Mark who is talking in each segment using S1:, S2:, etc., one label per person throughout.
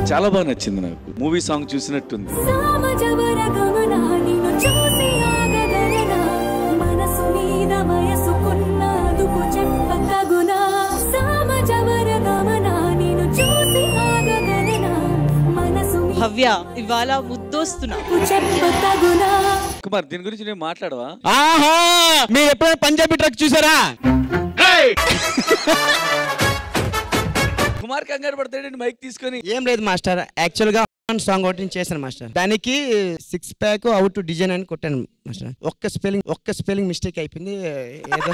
S1: చాలా బాగా నచ్చింది నాకు మూవీ సాంగ్ చూసినట్టుంది
S2: సామజవర గమన నిన్ను చూసి ఆగగలనా మనసు మీద వయసుకున్న అదుపు చెప్పతగునా సామజవర గమన నిన్ను చూసి ఆగగలనా మనసు మీద
S3: భవ్య ఇవాళ ముద్దొస్తున్నా
S2: అదుపు చెప్పతగునా
S1: కుమార్ దీని గురించి నేను మాట్లాడవా
S4: ఆహా మీరు ఎప్పుడైనా పంజాబీ ట్రక్ చూసారా
S1: కుమార్ కంగారు పడతాడండి మైక్ తీసుకొని
S4: ఏం లేదు మాస్టర్ యాక్చువల్ గా సాంగ్ ఒకటి నేను చేశాను మాస్టర్ దానికి సిక్స్ ప్యాక్ అవుట్ డిజైన్ అని కొట్టాను మాస్టర్ ఒక్క స్పెల్లింగ్ ఒక్క స్పెల్లింగ్ మిస్టేక్ అయిపోయింది ఏదో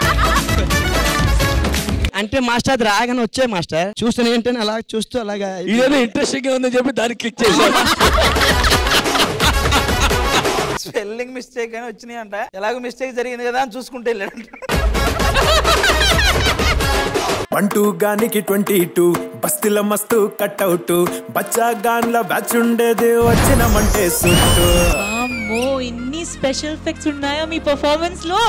S4: అంటే మాస్టర్ అది రాగానే వచ్చాయి మాస్టర్ చూస్తూనే ఏంటని అలా చూస్తూ అలాగా
S1: ఇదేదో ఇంట్రెస్టింగ్ గా ఉందని చెప్పి దానికి క్లిక్ చేశాను
S5: స్పెల్లింగ్ మిస్టేక్ అని వచ్చినాయి అంట ఎలాగో మిస్టేక్ జరిగింది కదా అని చూసుకుంటే వెళ్ళాడు
S6: పంటూ గానికి ట్వంటీ టూ బస్తీల మస్తు కట్అవుట్ బచ్చా గాన్ల బ్యాచ్ ఉండేది వచ్చినమంటే సుట్టు
S3: అమ్మో ఇన్ని స్పెషల్ ఎఫెక్ట్స్ ఉన్నాయా మీ పర్ఫార్మెన్స్ లో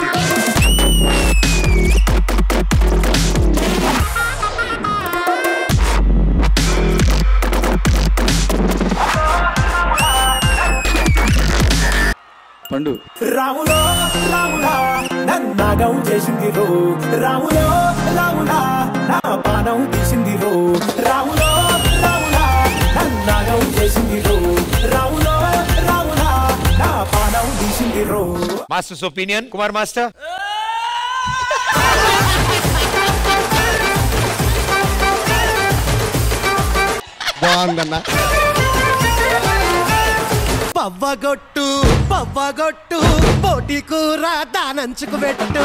S1: పండు
S6: రాములో రాములా నన్నాగం చేసింది రో రాములో రాములా నా పానం తీసింది రో రాములో రాములా నన్నాగం చేసింది రో రాములో రాములా నా పానం తీసింది రో
S7: మాస్టర్స్ ఒపీనియన్ కుమార్ మాస్టర్
S4: బాగుందన్న
S8: పవ్వగొట్టు పవ్వగొట్టు పోటీ కూర దానంచుకు పెట్టు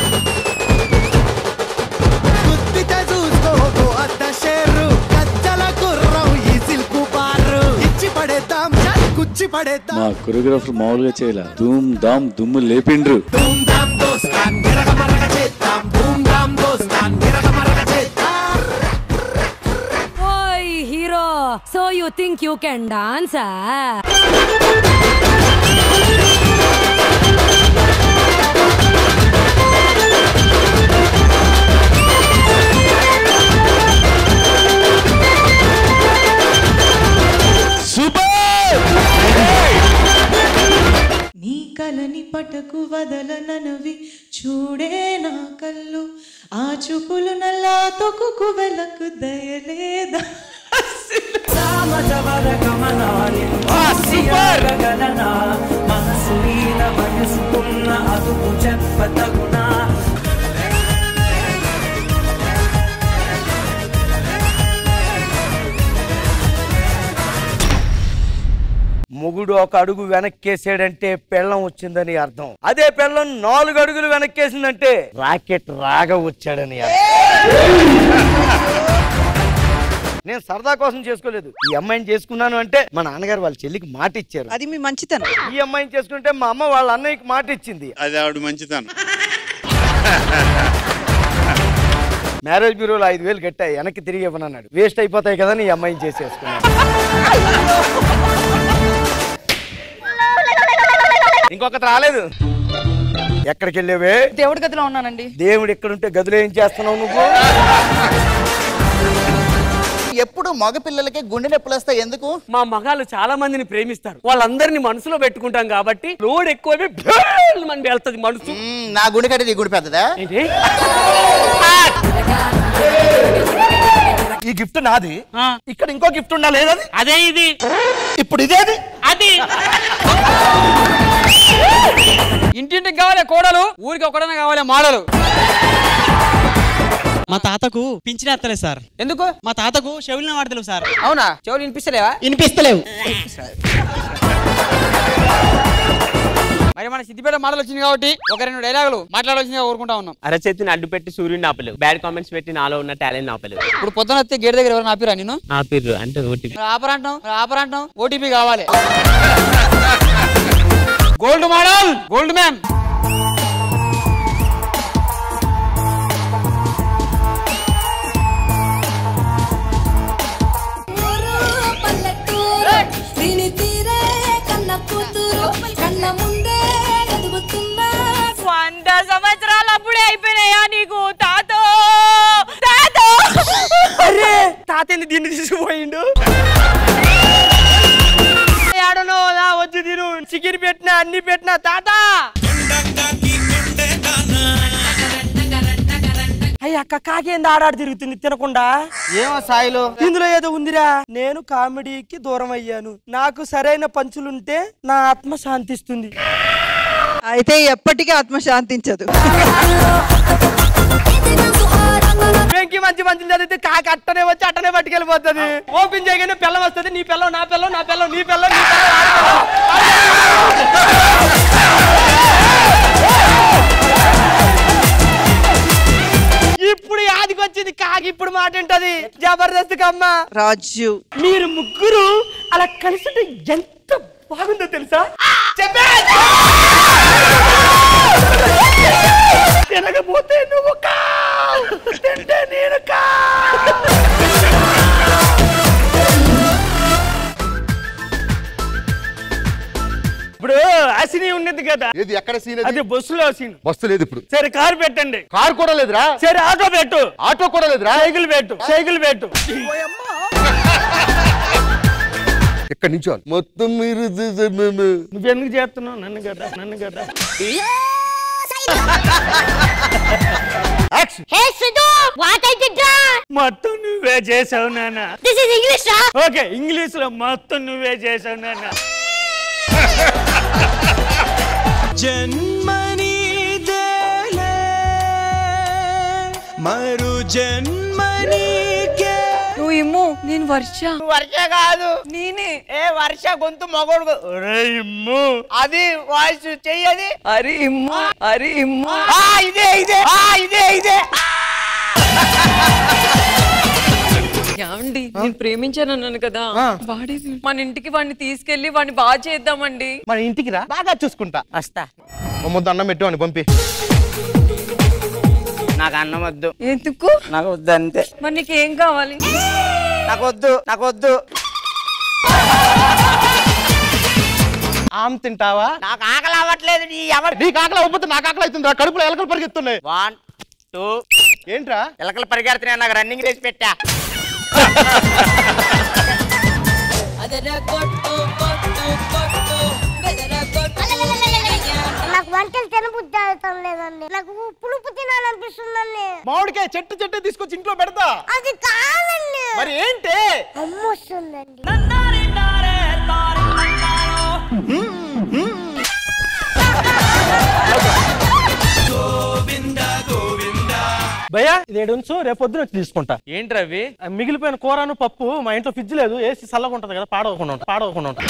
S8: గుత్తితే చూసుకోకు అద్ద షేరు కచ్చల గుర్రం ఈ సిల్కు బారు ఇచ్చి పడేద్దాం చల్ కుచ్చి పడేద్దాం
S1: మా కొరియోగ్రాఫర్ మామూలుగా చేయలే ధూమ్ ధామ్ దుమ్ము లేపిండ్రు
S8: ధూమ్ ధామ్ దోస్తాన్ గిరగ మరగ చేద్దాం ధూమ్ ధామ్ దోస్తాన్ గిరగ మరగ చేద్దాం
S2: ఓయ్ hero so you think you can dance
S3: నీ కలని పటకు వదలననవి చూడే నా కళ్ళు ఆ చూపులు నల్లా తొక్కుకు వెలకు దయలేదా
S5: సామజవర గమన నిన్ను చూసి ఆగగలనా మనసు మీద వయసుకున్న అదుపు చెప్పతగునా మొగుడు ఒక అడుగు వెనక్కేసాడంటే పెళ్ళం వచ్చిందని అర్థం అదే పెళ్ళం నాలుగు అడుగులు వెనక్కేసిందంటే రాకెట్ రాగా వచ్చాడని అర్థం నేను సరదా కోసం చేసుకోలేదు ఈ అమ్మాయిని చేసుకున్నాను అంటే మా నాన్నగారు వాళ్ళ చెల్లికి మాట ఇచ్చారు
S3: అది మీ మంచితనం
S5: ఈ అమ్మాయిని చేసుకుంటే మా అమ్మ వాళ్ళ అన్నయ్యకి మాట ఇచ్చింది
S7: అది ఆవిడ మంచితనం
S5: మ్యారేజ్ బ్యూరోలో ఐదు వేలు కట్టాయి వెనక్కి తిరిగి ఇవ్వనన్నాడు వేస్ట్ అయిపోతాయి కదా ఈ అమ్మాయిని చేసేసుకున్నాను ఇంకొకటి రాలేదు ఎక్కడికి వెళ్ళేవే
S3: దేవుడి గదిలో ఉన్నానండి
S5: దేవుడు ఎక్కడుంటే గదిలో ఏం చేస్తున్నావు నువ్వు
S9: ఎప్పుడు మగ పిల్లలకి గుండె నొప్పులు వస్తాయి ఎందుకు
S10: మా మగాళ్ళు చాలా మందిని ప్రేమిస్తారు వాళ్ళందరినీ మనసులో పెట్టుకుంటాం కాబట్టి లోడ్ ఎక్కువైపోయి భేల్ మన వెళ్తుంది మనసు
S9: మ్మ్, నా గుండె కట్టేది ఈ గుండె పెద్దదా
S10: ఏంటి
S5: ఈ గిఫ్ట్ నాది ఇక్కడ ఇంకో గిఫ్ట్ ఉండాలి ఏదది
S10: అదే ఇది
S5: ఇప్పుడు ఇదేది
S10: అది ఇంటింటికి కావాలి కోడలు ఊరికి ఒకడనే కావాలి మాడలు
S4: మా తాతకు పింఛన్ ఎత్తలేదు సార్
S10: ఎందుకు
S4: మా తాతకు చెవులను వాడతలేవు సార్
S10: అవునా చెవులు వినిపిస్తలేవా
S4: వినిపిస్తలేవు
S10: మరి మన సిద్దిపేట మాటలు వచ్చింది కాబట్టి ఒక రెండు డైలాగులు మాట్లాడాల్సిందిగా కోరుకుంటా ఉన్నాం
S11: అరచేతిని అడ్డు పెట్టి సూర్యుని ఆపలేవు బ్యాడ్ కామెంట్స్ పెట్టి నాలో ఉన్న టాలెంట్ ఆపలేవు
S10: ఇప్పుడు పొద్దున వస్తే గేట్ దగ్గర ఎవరైనా ఆపిరా నేను
S11: ఆపిర్రు అంటే ఓటీపీ
S10: ఆపరంటాం ఆపరంటాం ఓటీపీ కావాలి గోల్డ్ మోడల్ గోల్డ్ మ్యామ్
S2: పల్లెటూరు దీని తీరే కన్న కూతురు కన్న ముందే ఎదుగుతున్నా
S3: వంద సంవత్సరాలు అప్పుడే అయిపోయినాయా నీకు తాతో తాతో
S10: అరే తాతేంది దీన్ని తీసుకుపోయిండు తాత అయ్య అక్క కాకేంది ఆడాడు తిరుగుతుంది తినకుండా
S9: ఏమో సాయిలు
S10: ఇందులో ఏదో ఉందిరా నేను కామెడీకి దూరం అయ్యాను నాకు సరైన పంచులుంటే నా ఆత్మ శాంతిస్తుంది
S12: అయితే ఎప్పటికీ ఆత్మ శాంతించదు
S10: వెంకి మంచి మంచి చదివితే కాకి అట్టనే వచ్చి అట్టనే పట్టుకెళ్ళిపోతుంది ఓపెన్ చేయగానే పిల్లం వస్తుంది నీ పిల్లం నా పిల్లం నా పిల్లం నీ పిల్లం నీ పిల్లం వాడి పిల్లం. ఇప్పుడు యాదికి వచ్చింది కాకి ఇప్పుడు మాట ఉంటది జబర్దస్త్ కమ్మ
S12: రాజు
S10: మీరు ముగ్గురు అలా కలిసి ఎంత బాగుందో తెలుసా చెప్పే తినకపోతే నువ్వు కా తింటే నేను కా ఇప్పుడు అసిని ఉన్నది కదా
S13: ఏది ఎక్కడ సీన్
S10: అది బస్సులో సీన్
S13: బస్సు లేదు ఇప్పుడు
S10: సరే కారు పెట్టండి
S13: కార్ కూడా లేదురా
S10: సరే ఆటో పెట్టు
S13: ఆటో కూడా లేదురా
S10: సైకిల్ పెట్టు సైకిల్ పెట్టు
S13: ఇక్కడ నుంచో మొత్తం మీరు
S10: నువ్వెందుకు చేస్తున్నావు నన్ను కదా నన్ను కదా
S14: Hey, Sidhu! What I did wrong?
S10: మొత్తం నువ్వే చేసావు నాన్న
S14: This is English, huh?
S10: Okay English లో మొత్తం నువ్వే చేసావు నాన్న
S8: జన్మని దేలే మరు జన్మనీకే
S12: నువ్వు ఇమ్ము నేను వర్ష
S10: వర్ష కాదు
S12: నేనే
S10: ఏ వర్ష గొంతు మగోడు ఇమ్ము అది వాయిస్ చెయ్యది
S12: అరే ఇమ్ము అరే ఇమ్ము
S10: ఆ ఇదే ఇదే ఆ ఇదే ఇదే
S12: ఏమండి నేను ప్రేమించాను అన్నాను కదా వాడే మన ఇంటికి వాడిని తీసుకెళ్లి వాడిని బాగా చేద్దామండి
S9: మన ఇంటికి రా బాగా చూసుకుంటా
S10: వస్తా
S9: ఓ ముద్ద అన్నం పెట్టు అని పంపి
S10: నాకు అన్నం వద్దు
S12: ఎందుకు
S10: నాకు వద్దు అంతే
S12: మరి నీకు ఏం కావాలి
S10: నాకు వద్దు నాకు వద్దు
S9: ఆమ్ తింటావా
S10: నాకు ఆకలి అవ్వట్లేదు నీ ఎవరు
S9: నీకు ఆకలి అవ్వకపోతే నాకు ఆకలి అవుతుందిరా కడుపులో ఎలకలు పరిగెత్తున్నాయి
S10: వన్ టూ
S9: ఏంట్రా
S10: ఎలకలు పరిగెడుతున్నాయి నాకు రన్నింగ్ రేసి పెట్టా
S14: నాకు వంటలు తినబుద్ధి అవుతాం లేదండి నాకు పులుపు తినాలనిపిస్తుందండి
S9: మామిడికాయ చెట్టు చెట్టు తీసుకొచ్చి ఇంట్లో పెడతా
S14: అది కాదండి
S9: మరి ఏంటి
S14: అమ్మ వస్తుందండి
S10: భయ్యా ఇది ఏడు ఉంచు రేపు పొద్దున వచ్చి తీసుకుంటా
S11: ఏంటి రవి
S10: ఆ మిగిలిపోయిన కూరను పప్పు మా ఇంట్లో ఫ్రిడ్జ్ లేదు ఏసీ చల్లగా ఉంటది కదా పాడవకుండా ఉంటా పాడవకుండా ఉంటా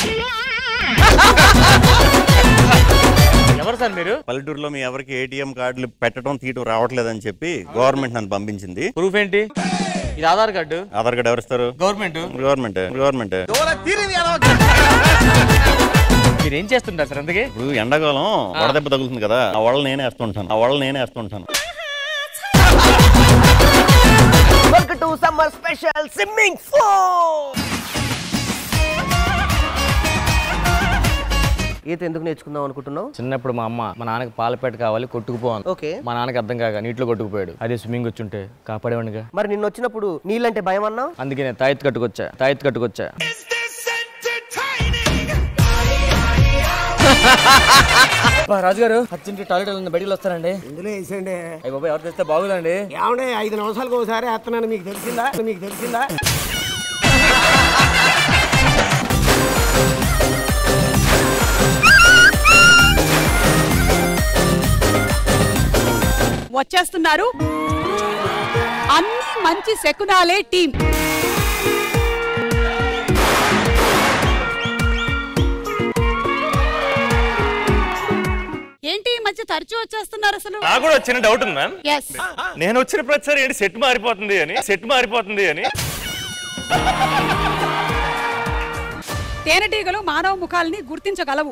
S11: ఎవరు సార్ మీరు
S15: పల్లెటూరులో మీ ఎవరికి ఏటీఎం కార్డులు పెట్టడం తీయటం రావట్లేదని చెప్పి గవర్నమెంట్ నన్ను పంపించింది
S11: ప్రూఫ్ ఏంటి ఇది ఆధార్ కార్డు
S15: ఆధార్ కార్డు ఎవరిస్తారు
S11: గవర్నమెంట్
S15: గవర్నమెంట్ గవర్నమెంట్
S11: మీరు ఏం చేస్తుంటారు సార్ అందుకే
S15: ఇప్పుడు ఎండాకాలం వడదెబ్బ తగులుతుంది కదా ఆ వడలు నేనే వేస్తుంటాను ఆ వడలు నేనే వేస్తుంటాను
S10: welcome to summer special swimming pool ఈత ఎందుకు నేర్చుకుందాం అనుకుంటున్నావు
S11: చిన్నప్పుడు మా అమ్మ మా నాన్నకి పాలపేట కావాలి కొట్టుకుపోవాలి
S10: ఓకే
S11: మా నాన్నకి అర్థం కాక నీటిలో కొట్టుకుపోయాడు అదే స్విమ్మింగ్ వచ్చుంటే కాపాడేవాడిగా
S10: మరి నిన్న వచ్చినప్పుడు నీళ్ళంటే భయం అన్నావు
S11: అందుకే నేను తాయెత్తు కట్టుకొచ్చా తాయెత్తు కట్టుకొచ్చా రాజుగారు అర్జెంట్ టాయిలెట్ ఉంది బయటికి వస్తానండి
S10: ఇందులో వేసేయండి
S11: అయ్యి బాబా ఎవరు తెస్తే బాగుందండి
S10: ఏమండే ఐదు నిమిషాలకు ఒకసారి వేస్తున్నాను మీకు తెలిసిందా మీకు తెలిసిందా
S16: వచ్చేస్తున్నారు అన్ని మంచి శకునాలే టీం ఏంటి ఈ మధ్య తరచూ వచ్చేస్తున్నారు అసలు
S17: నాకు కూడా చిన్న డౌట్ ఉంది మ్యామ్
S16: ఎస్
S17: నేను వచ్చిన ప్రతిసారి ఏంటి సెట్ మారిపోతుంది అని సెట్ మారిపోతుంది అని
S16: తేనెటీగలు మానవ ముఖాలని గుర్తించగలవు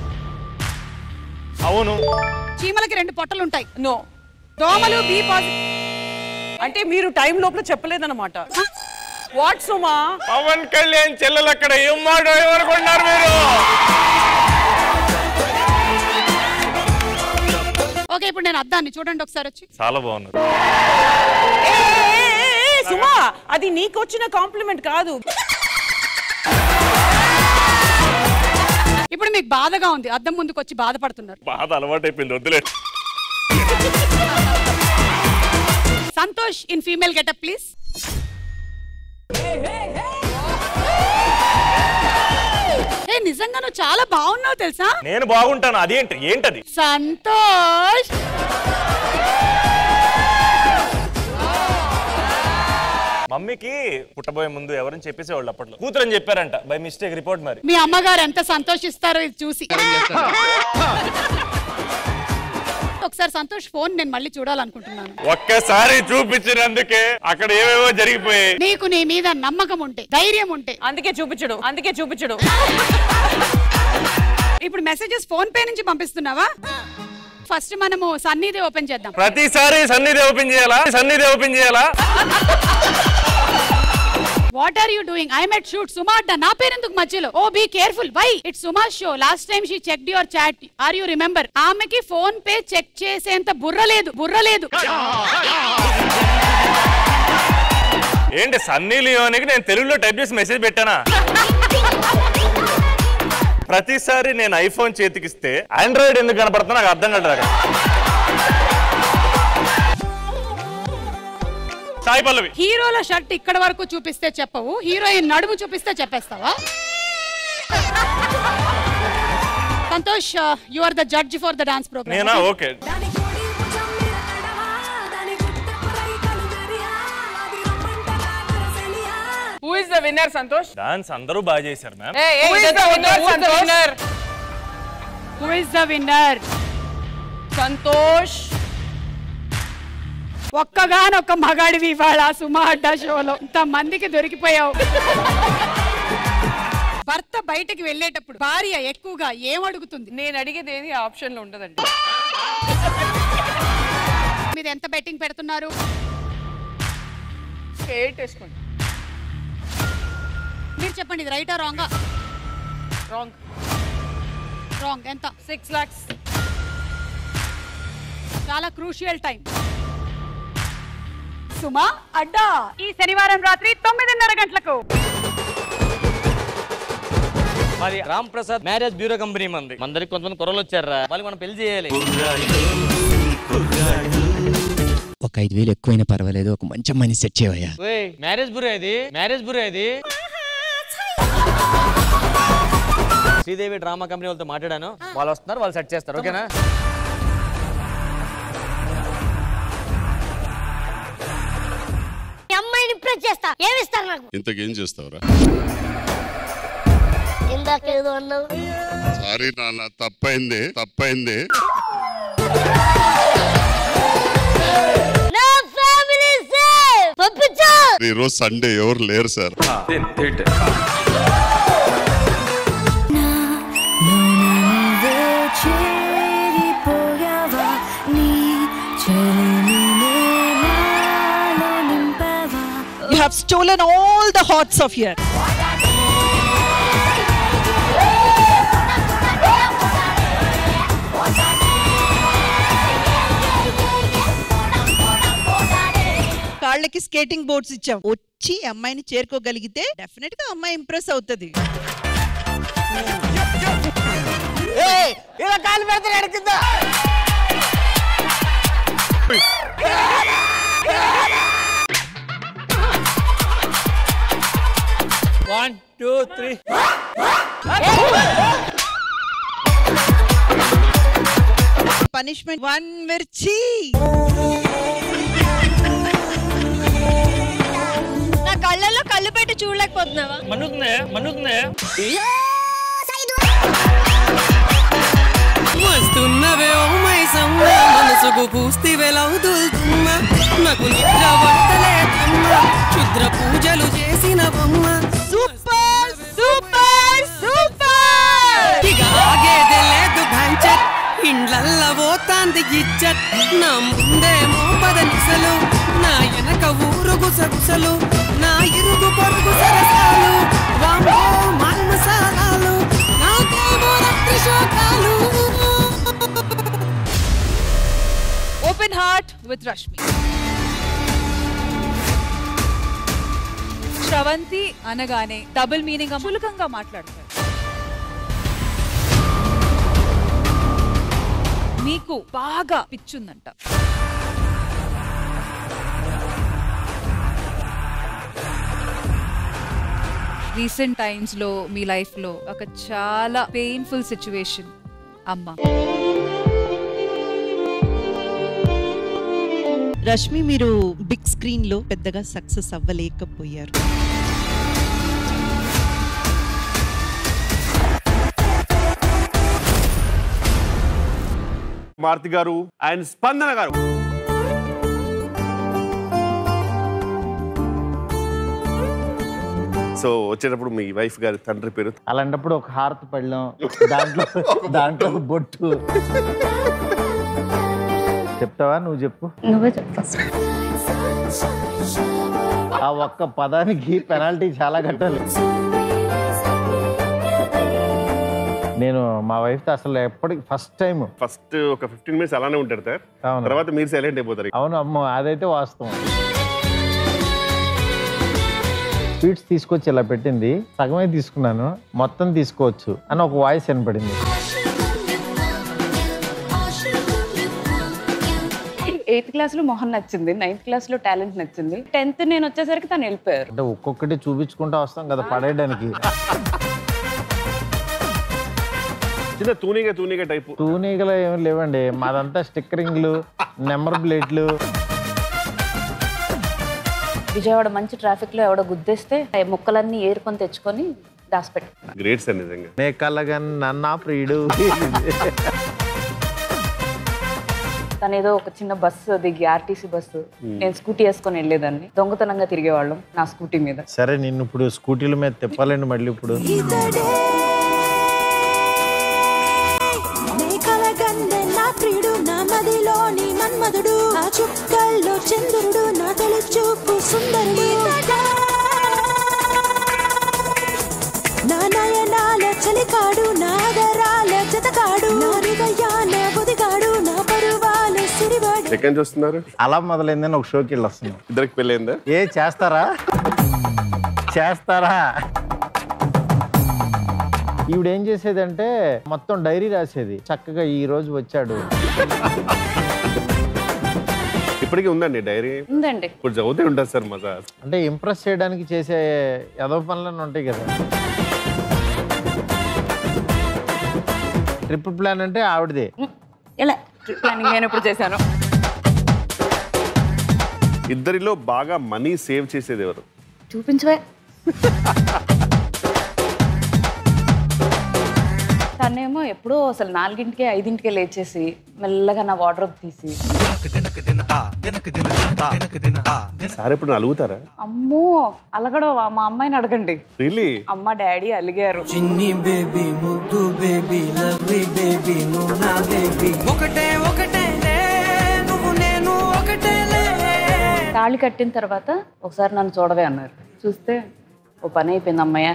S17: అవును
S16: చీమలకి రెండు పొట్టలుంటాయి నో దోమలు బి పాజిటివ్
S12: అంటే మీరు టైం లోపల చెప్పలేదన్నమాట వాట్ సుమా
S17: పవన్ కళ్యాణ్ చెల్లెలు అక్కడ ఏం మాట ఏమనుకుంటున్నారు మీరు
S16: ఓకే ఇప్పుడు నేను అద్దాన్ని చూడండి ఒకసారి వచ్చి
S17: చాలా బాగున్నారు
S12: సుమా అది నీకు వచ్చిన కాంప్లిమెంట్ కాదు
S16: ఇప్పుడు మీకు బాధగా ఉంది అద్దం ముందుకు వచ్చి బాధపడుతున్నారు
S17: బాధ అలవాటు అయిపోయింది వద్దులే
S16: Santosh in female getup please ఏ నిజంగా నువ్వు చాలా బాగున్నావు తెలుసా
S17: నేను బాగుంటాను అదేంటి ఏంటది
S16: సంతోష్
S17: మమ్మీకి పుట్టబోయే ముందు ఎవరని చెప్పేసేవాళ్ళు అప్పట్లో కూతురు అని చెప్పారంట బై మిస్టేక్ రిపోర్ట్ మరి
S16: మీ అమ్మగారు ఎంత సంతోషిస్తారో ఇది చూసి ఒకసారి సంతోష్ ఫోన్ నేను మళ్ళీ చూడాలనుకుంటున్నాను
S17: ఒక్కసారి చూపించినందుకే అక్కడ ఏవేవో జరిగిపోయాయి
S16: నీకు నీ మీద నమ్మకం ఉంటే ధైర్యం ఉంటే
S12: అందుకే చూపించడు అందుకే చూపించడు
S16: ఇప్పుడు మెసేజెస్ ఫోన్ పే నుంచి పంపిస్తున్నావా ఫస్ట్ మనము సన్నీది ఓపెన్ చేద్దాం
S17: ప్రతిసారి సన్నిధి ఓపెన్ చేయాలా సన్నిధి ఓపెన్ చేయాలా
S16: what are you doing I met shoot Suma Adda నా పేరెందుకు మధ్యలో oh be careful why it's Suma show last time she check your chat are you remember ఆమెకి ఫోన్ పే చెక్ చేసేంత బుర్ర లేదు బుర్ర లేదు
S17: ఏంటి సన్నీ లియోనికి నేను తెలుగులో టైప్ చేసి మెసేజ్ పెట్టానా ప్రతిసారి నేను ఐఫోన్ చేతికిస్తే ఆండ్రాయిడ్ ఎందుకు కనపడుతుందో నాకు అర్థం కాదు అక్కడ సాయి పల్లవి
S16: హీరోల షర్ట్ ఇక్కడ వరకు చూపిస్తే చెప్పవు హీరోయిన్ నడుము చూపిస్తే చెప్పేస్తావా Santosh you are the judge for the dance
S17: నేనా
S16: program
S17: okay
S12: who is the winner Santosh
S17: dance అందరూ బాగా చేశారు ma'am
S12: who is the winner Santosh
S16: who is the winner
S12: Santosh
S16: ఒక్కగానొక్క మగాడివి ఇవాళ సుమా అడ్డా షోలో ఇంత మందికి దొరికిపోయావు భర్త బయటకి వెళ్ళేటప్పుడు భార్య ఎక్కువగా ఏం అడుగుతుంది
S12: నేను అడిగేది ఏది ఆప్షన్ లో ఉండదండి
S16: మీరు ఎంత బెట్టింగ్ పెడుతున్నారు
S12: ఎయిట్ వేసుకోండి
S16: మీరు చెప్పండి ఇది రైటా రాంగా
S12: రాంగ్
S16: రాంగ్ ఎంత
S12: సిక్స్ లాక్స్
S16: చాలా క్రూషియల్ టైం సుమా అడ్డా ఈ శనివారం రాత్రి తొమ్మిదిన్నర గంటలకు
S10: మరి Ram Prasad marriage bureau company మంది మన దగ్గరికి కొంతమంది కుర్రలు వచ్చారా వాళ్ళకి మనం పెళ్లి చేయాలి
S18: ఒక ఐదు వేలు ఎక్కువైనా పర్వాలేదు ఒక మంచి అమ్మాయిని సెట్ చేయవయ్యా
S10: ఓయ్ మ్యారేజ్ బ్యూరో ఇది మ్యారేజ్ బ్యూరో ఇది శ్రీదేవి డ్రామా కంపెనీ వాళ్ళతో మాట్లాడాను వాళ్ళు వస్తున్నారు వాళ్ళు సెట్ చేస్తారు ఓకేనా
S14: ఈ అమ్మాయిని ఇంప్రెస్ చేస్తా ఏమిస్తారు నాకు
S19: ఇంతకేం చేస్తావురా
S14: ఇందాక ఏదో అన్నావు
S19: సారీ నాన్న తప్పైంది తప్పైంది
S14: నా ఫ్యామిలీ సేఫ్ పంపించు
S19: ఈ రోజు సండే ఎవరు లేరు sir
S3: You have stolen all the hearts of here. కాళ్ళకి స్కేటింగ్ బోర్డ్స్ ఇచ్చాం వచ్చి అమ్మాయిని చేరుకోగలిగితే డెఫినెట్ గా అమ్మాయి ఇంప్రెస్ అవుతుంది
S10: ఇలా కాలు పెడితే ఎడుకుందా
S4: one two three
S3: punishment one మిర్చి
S12: నా కళ్ళల్లో కళ్ళు పెట్టి చూడలేకపోతున్నావా
S10: మన్నుతుందే మన్నుతుందే
S20: వస్తున్నవే ఓ మైసమ్మ మనసుకు పూస్తివే లౌదుల్తుమ్మ నాకు నిద్ర పట్టలేదమ్మ క్షుద్ర పూజలు చేసిన బొమ్మ
S3: సూపర్ సూపర్ సూపర్
S20: ఇక ఆగేదే లేదు భంచట్ ఇండ్లల్ల పోతాంది ఇచ్చట్ నా ముందే మోపద నిసలు నా వెనక ఊరు గుసగుసలు నా ఇరుగు పొరుగు సరసాలు వామ్మో మాల్మసాలాలు నాకేమో రక్తి శోకాలు
S3: open heart with Rashmi Sravanthi అనగానే డబుల్ మీనింగ్ చులకంగా మాట్లాడతారు
S21: మీకు బాగా పిచ్చుందంట రీసెంట్ టైమ్స్ లో మీ లైఫ్ లో ఒక చాలా పెయిన్ఫుల్ సిచ్యువేషన్ అమ్మ
S3: రష్మి మీరు బిగ్ స్క్రీన్ లో పెద్దగా సక్సెస్ అవ్వలేకపోయారు
S22: మారుతి గారు అండ్ స్పందన గారు సో వచ్చేటప్పుడు మీ వైఫ్ గారి తండ్రి పేరు
S23: అలాంటప్పుడు ఒక హారతి పళ్ళం దాంట్లో దాంట్లో ఒక బొట్టు చెప్తావా నువ్వు చెప్పు
S24: నువ్వే చెప్పు
S23: ఆ ఒక్క పదానికి పెనాల్టీ చాలా కట్టాలి నేను మా వైఫ్తో అసలు ఎప్పటికి ఫస్ట్ టైం
S22: ఫస్ట్ ఒక ఫిఫ్టీన్ మినిట్స్ అలానే ఉంటారు సార్
S23: అవును.
S22: తర్వాత మీరు సైలెంట్ అయిపోతారు
S23: అవును అమ్మో అదైతే వాస్తవం స్వీట్స్ తీసుకొచ్చి ఇలా పెట్టింది సగమే తీసుకున్నాను మొత్తం తీసుకోవచ్చు అని ఒక వాయిస్ వినపడింది
S12: ఎయిత్ క్లాస్ లో మొహన్ నచ్చింది నైన్త్ క్లాస్ లో టాలెంట్ నచ్చింది టెన్త్ నేను వచ్చేసరికి తను వెళ్ళిపోయారు
S23: అంటే ఒక్కొక్కటి చూపించుకుంటూ వస్తాం కదా పడేయడానికి
S22: చిన్న తూనిగా తూనిగా టైప్
S23: తూనీగలు ఏమి లేవండి మాదంతా స్టిక్కరింగ్లు నెంబర్ ప్లేట్లు
S12: విజయవాడ మంచి ట్రాఫిక్ లో ఎవడో గుద్దేస్తే ఆ ముక్కలన్నీ ఏరుకొని తెచ్చుకొని దాచిపెట్టు
S22: గ్రేట్ సార్ నిజంగా
S23: నే కలగన్ నన్నా ప్రియుడు
S12: తను ఏదో ఒక చిన్న బస్సు దిగి ఆర్టీసీ బస్సు నేను స్కూటీ వేసుకొని వెళ్ళేదాన్ని దొంగతనంగా తిరిగేవాళ్ళం నా స్కూటీ మీద
S23: సరే నిన్ను ఇప్పుడు స్కూటీల మీద తిప్పాలండి మళ్ళీ ఇప్పుడు
S2: నే కలగందే నా ప్రియుడు నా మదిలోని మన్మధుడు నా చుక్కల్లో చంద్రుడు నా తొలి చూపు సుందరుడు నా నయనాల చలికాడు నా గరాల జతకాడు నా హృదయాన బుదిగాడు నా పరువాల సిరివాడు
S22: ఎక్కడి నుంచి వస్తున్నారు
S23: అలా మొదలైందని ఒక షోకి వెళ్ళి వస్తున్నాం
S22: ఇద్దరికి పెళ్ళైందా
S23: ఏ చేస్తారా చేస్తారా ఈవిడ ఏం చేసేదంటే మొత్తం డైరీ రాసేది చక్కగా ఈ రోజు వచ్చాడు
S22: ఇప్పటికీ ఉందండి డైరీ
S12: ఉందండి
S22: ఇప్పుడు చదివితే ఉంటుంది సార్ మజా
S23: అంటే ఇంప్రెస్ చేయడానికి చేసే ఎదవ పనులన్నీ ఉంటాయి కదా ట్రిప్ ప్లాన్ అంటే ఆవిడదే
S12: ఇలా ప్లానింగ్ నేను ఇప్పుడు చేశాను
S22: ఇద్దరిలో బాగా మనీ సేవ్ చేసేది ఎవరు
S12: చూపించవే తనేమో ఎప్పుడో అసలు నాలుగింటికే ఐదింటికే లేచేసి మెల్లగా నా వాటర్ తీసి
S22: సార్ ఇప్పుడు అలుగుతారా
S12: అమ్మో అలగడో మా అమ్మాయిని అడగండి
S22: రియలీ
S12: అమ్మ డాడీ అలిగారు
S20: చిన్ని బేబీ ముద్దు బేబీ లవ్లీ బేబీ నువ్వు నా బేబీ ఒకటే ఒకటే నువ్వు నేను ఒకటేలే
S12: తాళి కట్టిన తర్వాత ఒకసారి నన్ను చూడవే అన్నారు చూస్తే ఓ పని అయిపోయింది అమ్మయ్య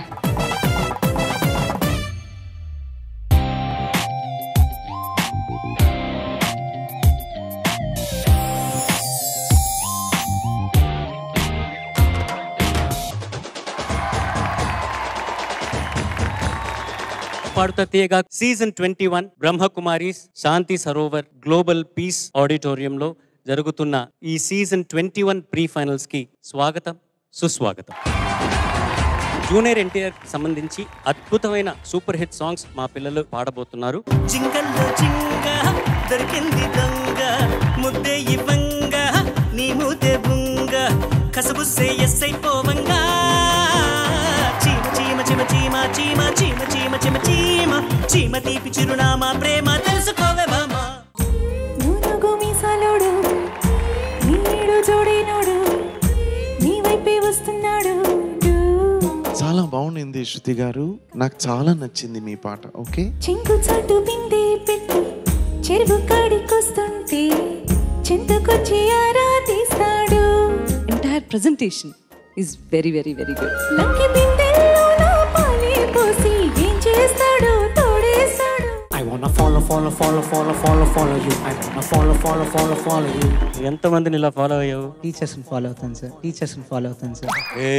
S25: Paadutha Theeyaga season twenty one Brahmakumaris Shanti Sarovar global peace ఆడిటోరియంలో జరుగుతున్న ఈ season twenty one pre finals కి స్వాగతం సుస్వాగతం జూనియర్ ఎన్టీఆర్ సంబంధించి అద్భుతమైన సూపర్ హిట్ సాంగ్స్ మా పిల్లలు పాడబోతున్నారు
S20: జింగల్లో జింగ దొరికింది దొంగ ముద్దే ఇవ్వంగ నీ మూతే బుంగ కసబుస్సే ఎస్సై పోవంగా చీమ చీమ చీమ చీమ చీమ చీమ చీమ చీమ చీమ చీమ తీపి చిరునామా ప్రేమ తెలుసుకోవే బామా
S2: నూనుగు మీసాలోడు నీడు జోడినోడు నీ వైపే వస్తున్నాడు
S26: చాలా బాగుండింది శృతి గారు నాకు చాలా నచ్చింది మీ పాట ఓకే
S2: చింకు చాటు బిందే పెట్టి చెరువు కాడికొస్తుంటే చింతకొచ్చి ఆరా తీస్తాడు
S27: entire presentation is very very very good
S2: లంకి బిందెల్లో నా పాలే పోసి ఏం చేస్తాడు తోడేస్తాడు
S26: I want
S25: wanna follow, follow, follow, follow, follow, follow you. I wanna follow, follow, follow, follow you. ఎంతమందిని ఇలా ఫాలో అయ్యావు
S1: టీచర్స్ని ఫాలో అవుతాను సార్ టీచర్స్ని ఫాలో అవుతాను సార్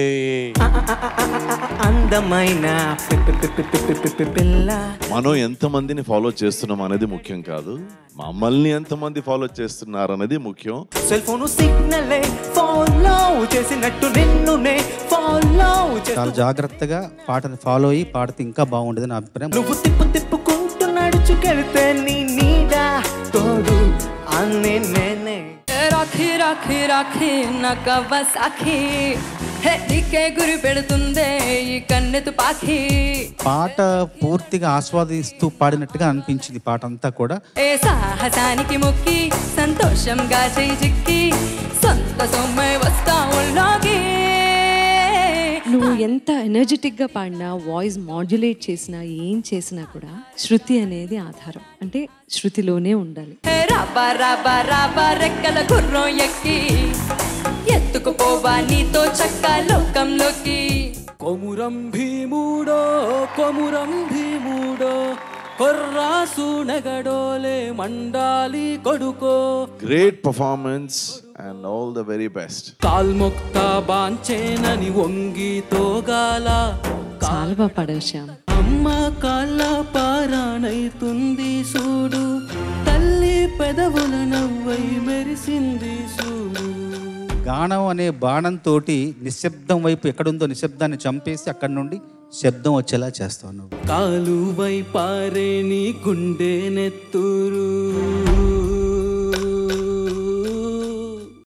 S20: అందమైన పి- పి- పి- పి- పి- పి- పి- పిల్ల
S5: మనం ఎంతమందిని ఫాలో చేస్తున్నాం అనేది ముఖ్యం కాదు మమ్మల్ని ఎంతమంది ఫాలో చేస్తున్నారు అనేది ముఖ్యం
S20: సెల్ ఫోన్ సిగ్నల్ ఫాలో చేసినట్టు నిన్నునే ఫాలో
S1: చాలా జాగ్రత్తగా పాటను ఫాలో అయ్యి పాడితే ఇంకా బాగుండేది నా అభిప్రాయం
S20: నువ్వు తిప్పు తిప్పుకుంటూ నడుచుకెళ్తే నీ నీడ తోడు అన్ని నేనే
S6: రాఖీ రాఖీ రాఖీ నక్క సాఖీ హే నీకే గురి పెడుతుందే ఈ కన్నెతు పాఖీ
S1: పాట పూర్తిగా ఆస్వాదిస్తూ పాడినట్టుగా అనిపించింది పాట అంతా కూడా
S6: ఏ సాహసానికి మొక్కి సంతోషంగా చేయి చిక్కి సొంత సొమ్మై వస్తా ఉల్లోకి
S27: నువ్వు ఎంత ఎనర్జెటిక్ గా పాడినా వాయిస్ మాడ్యులేట్ చేసినా ఏం చేసినా కూడా శృతి అనేది ఆధారం అంటే శృతిలోనే ఉండాలి
S6: హే రాబా రాబా రాబా రెక్కల గుర్రం ఎక్కి ఎత్తుకుపోవా నీతో చక్క లోకంలోకి
S7: కొమురం భీముడో కొమురం భీముడో కొర్రాసు నగడోలే మండాలి కొడుకో
S5: great performance and all the very best
S7: కాల్మొక్త బాంచేనని వంగి తోగాల
S27: చాలా బాగా పాడావు శ్యామ్
S7: అమ్మ కాళ్ళ పారాణైతుంది చూడు తల్లి పెదవుల నవ్వై మెరిసింది చూడు
S1: గానం అనే బాణంతో నిశ్శబ్దం వైపు ఎక్కడుందో నిశ్శబ్దాన్ని చంపేసి అక్కడి నుండి శబ్దం వచ్చేలా చేస్తావు నువ్వు
S7: కాలువై పారే నీ గుండె నెత్తురు